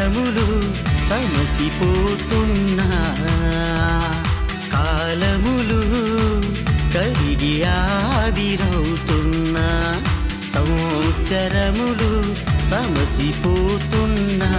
కాలములు సమసిపోతున్నా కాలములు కరిగి ఆవిరవుతున్నా సంవత్సరములు సమసిపోతున్నా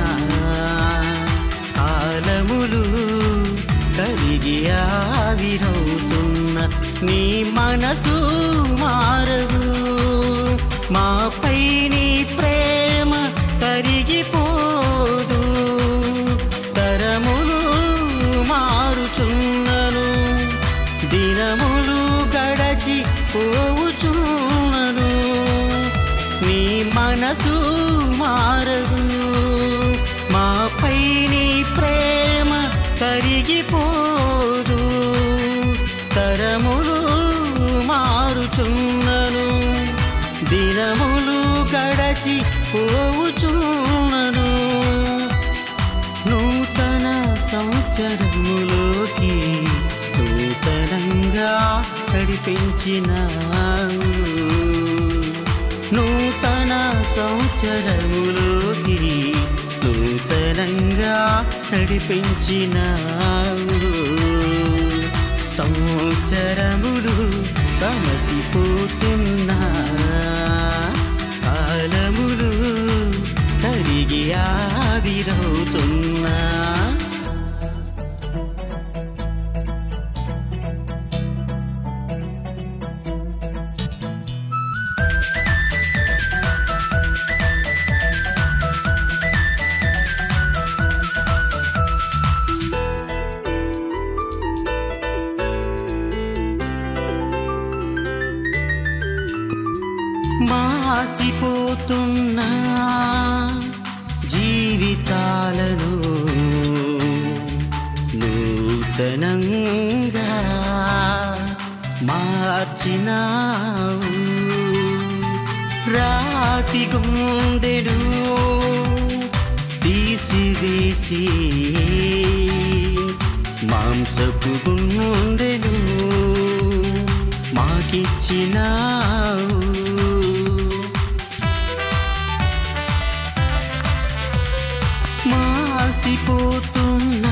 కాలములు కరిగి ఆవిరవుతున్న నీ మనసు మారదు మాపై నీ ప్రేమ కరిగిపోదు తరములు మారుచున్నను దినములు గడచి పోవుచున్నను నీ మనసు మారదు మాపై నీ ప్రేమ కరిగిపోదు తరములు మారుచున్నను దినములు గడచి పోవుచున్నను నూతన సంవత్సరములోకి నూతనంగా నడిపించిన నూతన సంవత్సరములోకి నూతనంగా నడిపించిన సంవత్సరములు సమసిపోతున్నా కాలములు కరిగి ఆవిరవుతున్నా మాసిపోతున్న జీవితాలను నూతనంగా మార్చినావు రాతి గుండెను తీసివేసి మాంసపు గుండెను మాకిచ్చినావు మాసిపోతున్నా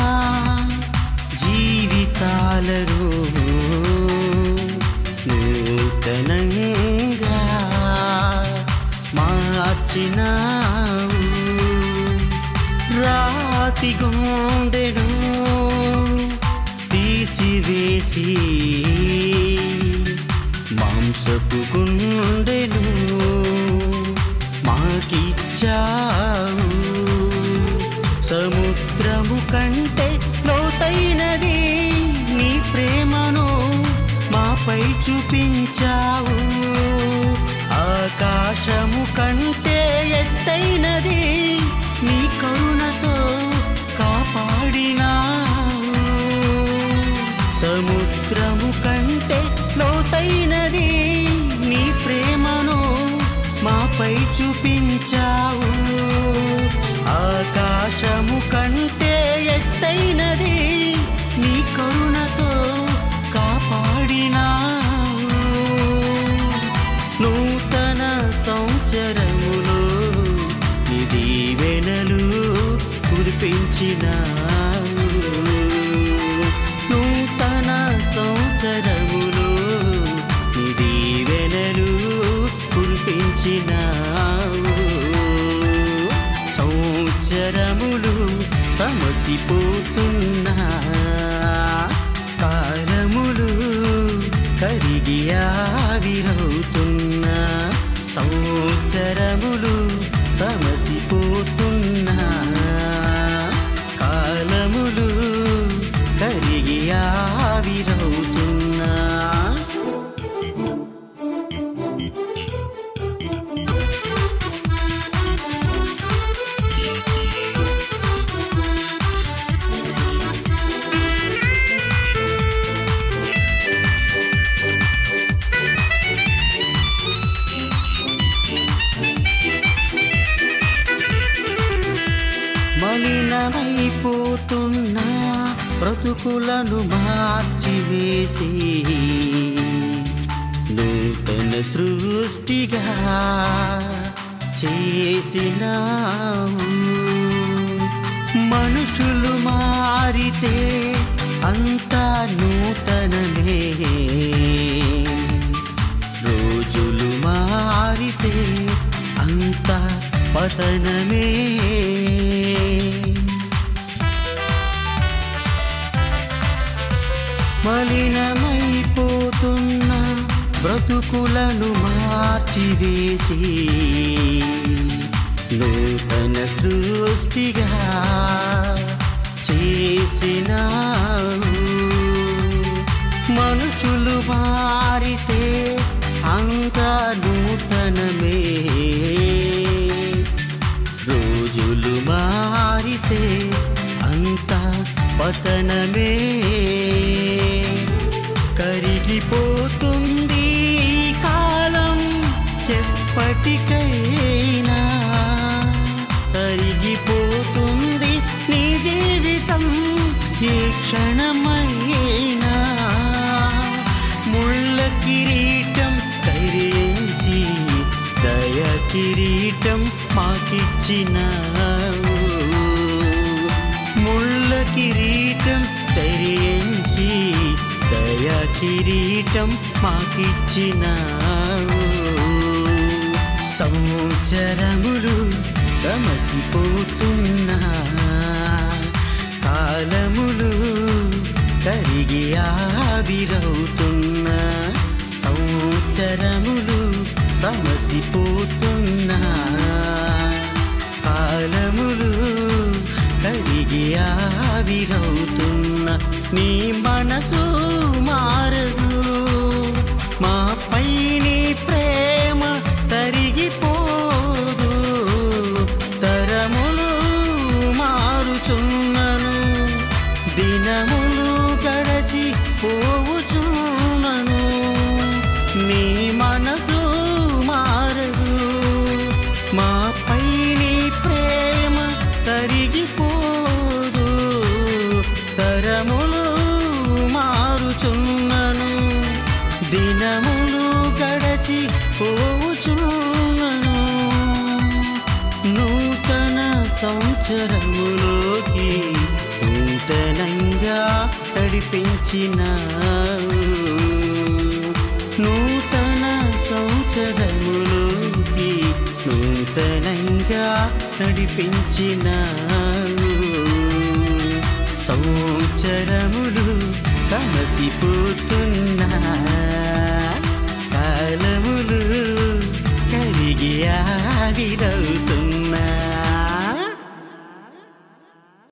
జీవితాలను నూతనంగా మార్చినావు రాతి గుండెను తీసివేసి మాంసపు గుండెను మాకిచ్చావు సముద్రము కంటే లోతైనది నీ ప్రేమను మాపై చూపించావు ఆకాశము కంటే ఎత్తైనది నీ కరుణతో కాపాడినావు సముద్రము కంటే లోతైనది నీ ప్రేమను మాపై చూపించావు ఆకాశము కంటే ఎత్తైనది నీ కరుణతో కాపాడినావు నూతన సంవత్సరములో నీ దీవెనలు కురిపించినావు నూతన సంవత్సరములో నీ దీవెనలు కురిపించినావు సంవత్సరములు సమసిపోతున్నా కాలములు కరిగి ఆవిరవుతున్నా సంవత్సరములు సమసిపోతున్నా కాలములు కరిగి ఆవిరవుతున్నా మలినమైపోతున్న బ్రతుకులను మార్చివేసి నూతన సృష్టిగా చేసినావు మనుషులు మారితే అంతా నూతనమే రోజులు మారితే అంతా పతనమే మలినమైపోతున్న బ్రతుకులను మార్చివేసి నూతన సృష్టిగా చేసిన మనుషులు మారితే అంత నూతనమే రోజులు మారితే అంత పతనమే కరిగిపోతుంది ఈ కాలం ఎప్పటికైనా కరిగిపోతుంది నీ జీవితం ఈ క్షణమైనా ముళ్ళ కిరీటం కరించి దయ కిరీటం మాకిచ్చినావు ముళ్ళ కిరీటం ధరించి దయ కిరీటం మాకిచ్చినావు సంవత్సరములు సమసిపోతున్నా కాలములు కరిగి ఆవిరవుతున్నా సంవత్సరములు సమసిపోతున్నా కాలములు కరిగి ఆవిరవుతున్న నీ మనసు మారదు మాపై నీ ప్రేమ తరిగిపోదు తరములు మారుచున్నను దినములు గడచి పోవుచున్నను నీ మనసు మారదు మాపై నీ ప్రేమ తరిగిపోదు తరములు మారుచున్నను దినములు గడచి పోవుచున్నను నూతన సంవత్సరములోకి నూతనంగా నడిపించినావు నూతన సంవత్సరములోకి నూతనంగా నడిపించినావు సంవత్సరములు సమసిపోతున్నా కాలములు కరిగి ఆవిరవుతున్నా